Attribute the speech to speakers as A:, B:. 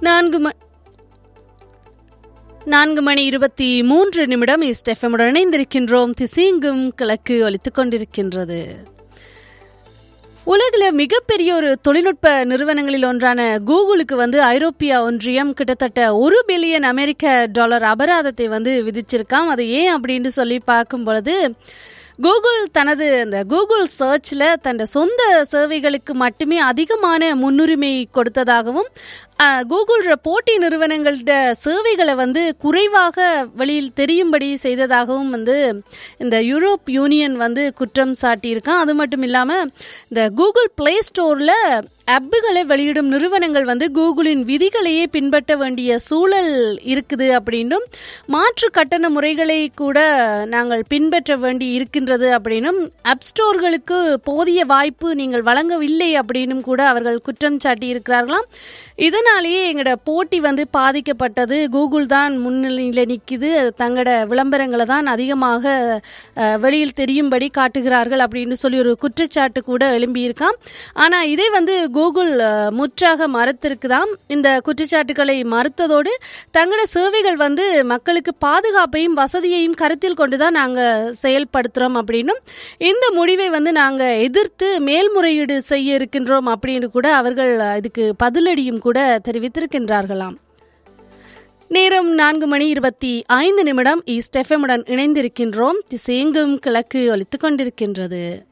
A: நான்கு ம நான்கு மணி இருபத்தி மூன்று நிமிடம் இஸ்டெஃபமுடன் இணைந்திருக்கின்றோம் திசீங்கும் கிழக்கு ஒலித்துக் கொண்டிருக்கின்றது உலகில் மிகப்பெரிய ஒரு தொழில்நுட்ப நிறுவனங்களில் ஒன்றான கூகுளுக்கு வந்து ஐரோப்பிய ஒன்றியம் கிட்டத்தட்ட ஒரு பில்லியன் அமெரிக்க டாலர் அபராதத்தை வந்து விதிச்சிருக்காம் அது ஏன் அப்படின்னு சொல்லி பார்க்கும் பொழுது கூகுள் தனது அந்த கூகுள் சர்ச்சில் தன் சொந்த சேவைகளுக்கு மட்டுமே அதிகமான முன்னுரிமை கொடுத்ததாகவும் கூகுள் போட்டி நிறுவனங்கள்ட சேவைகளை வந்து குறைவாக வெளியில் தெரியும்படி செய்ததாகவும் வந்து இந்த யூரோப் யூனியன் வந்து குற்றம் சாட்டியிருக்கான் அது மட்டும் இல்லாமல் இந்த கூகுள் பிளே ஸ்டோரில் ஆப்புகளை வெளியிடும் நிறுவனங்கள் வந்து கூகுளின் விதிகளையே பின்பற்ற வேண்டிய சூழல் இருக்குது அப்படின்னும் மாற்று கட்டண முறைகளை கூட நாங்கள் பின்பற்ற வேண்டி இருக்கின்றது அப்படின்னும் ஆப் ஸ்டோர்களுக்கு போதிய வாய்ப்பு நீங்கள் வழங்கவில்லை அப்படின்னும் கூட அவர்கள் குற்றம் சாட்டி இருக்கிறார்களாம் இதனாலேயே எங்களோட போட்டி வந்து பாதிக்கப்பட்டது கூகுள் தான் முன்னிலையில் நிற்கிது தங்களோட விளம்பரங்களை தான் அதிகமாக வெளியில் தெரியும்படி காட்டுகிறார்கள் அப்படின்னு சொல்லி ஒரு குற்றச்சாட்டு கூட எழும்பியிருக்காம் ஆனால் இதே வந்து கூகுள் முற்றாக மறுத்திருக்குதாம் இந்த குற்றச்சாட்டுகளை மறுத்ததோடு தங்களோட சேவைகள் வந்து மக்களுக்கு பாதுகாப்பையும் வசதியையும் கருத்தில் கொண்டு தான் நாங்கள் செயல்படுத்துகிறோம் அப்படின்னும் இந்த முடிவை வந்து நாங்கள் எதிர்த்து மேல்முறையீடு செய்ய இருக்கின்றோம் அப்படின்னு கூட அவர்கள் இதுக்கு பதிலடியும் கூட தெரிவித்திருக்கின்றார்களாம் நேரம் நான்கு மணி இருபத்தி ஐந்து நிமிடம் ஈஸ்ட் எஃப்எம்முடன் இணைந்திருக்கின்றோம் திசையெங்கும் கிழக்கு ஒலித்துக் கொண்டிருக்கின்றது